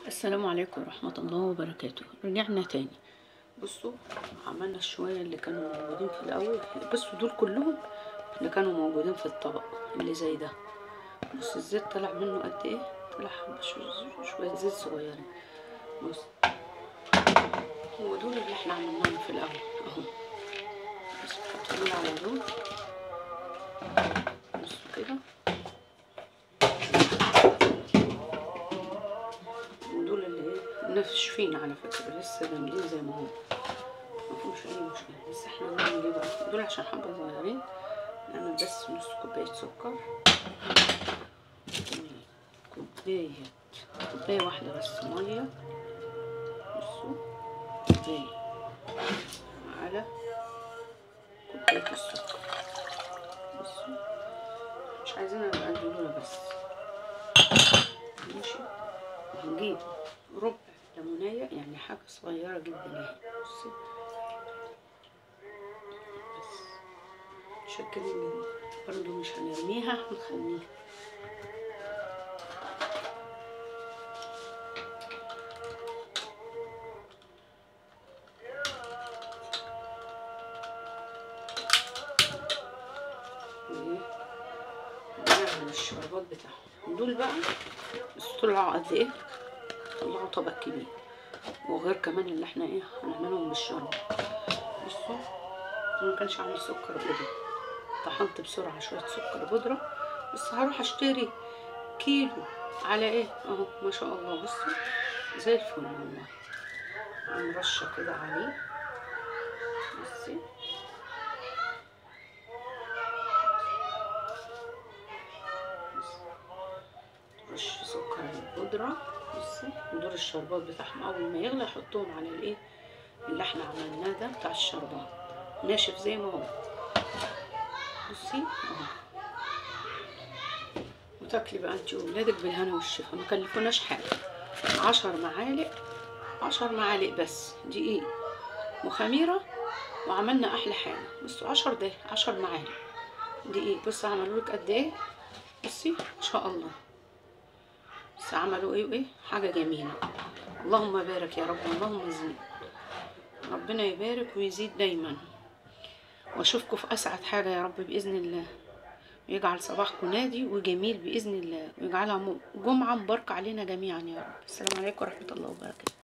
السلام عليكم ورحمة الله وبركاته رجعنا تاني بصوا عملنا الشوية اللي كانوا موجودين في الأول بصوا دول كلهم اللي كانوا موجودين في الطبق اللي زي ده بص الزيت طلع منه قد ايه طلع حبة شو- شوية زيت صغيرين بص ودول اللي احنا عملناهم في الأول اهو بس نحط دول على دول بصوا كده ودول اللي ايه ناشفين على فكرة لسه جامدين زي ما هم مفيهوش أي مشكلة بس احنا نعمل ايه بقى دول عشان حبة صغيرين نعمل بس نص كوباية سكر كوباية كوباية واحدة بس مية بصوا كوباية على كوباية السكر بصوا مش عايزينها يبقى دولة بس ماشي هنجيب ربع ليمونية يعني حاجة صغيرة جدا اهي بصي بس شكل برضو مش هنرميها هنخليها وايه نعمل الشربات بتاعهم دول بقى بس طلعوا قد ايه طلعوا طبق كبير وغير كمان اللي احنا ايه هنعملهم بالشرب بصوا أنا ما كانش عندي سكر بودرة طحنت بسرعة شوية سكر بودرة بس هروح اشتري كيلو على ايه اهو ما شاء الله بصوا زي الفل والله نرشة كده عليه بصي رش سكر البودرة بصي ودول الشربات بتاعهم أول ما يغلى حطهم على الإيه اللي احنا عملناه ده بتاع الشربات ناشف زي ما هو بصي اهو وتاكلي بقى انتي وولادك بالهنا والشفا ما كلفوناش حاجة عشر معالق عشر معالق بس دقيق وخميرة وعملنا أحلى حاجة بصوا عشر ده عشر معالق دقيق بص عملوا لك قد ايه بصي ما شاء الله بس عملوا ايه وايه حاجة جميلة اللهم بارك يا رب اللهم زيد ربنا يبارك ويزيد دايما واشوفكم في اسعد حاجة يا رب بإذن الله ويجعل صباحكم نادي وجميل بإذن الله ويجعلها م- جمعة مباركة علينا جميعا يا رب السلام عليكم ورحمة الله وبركاته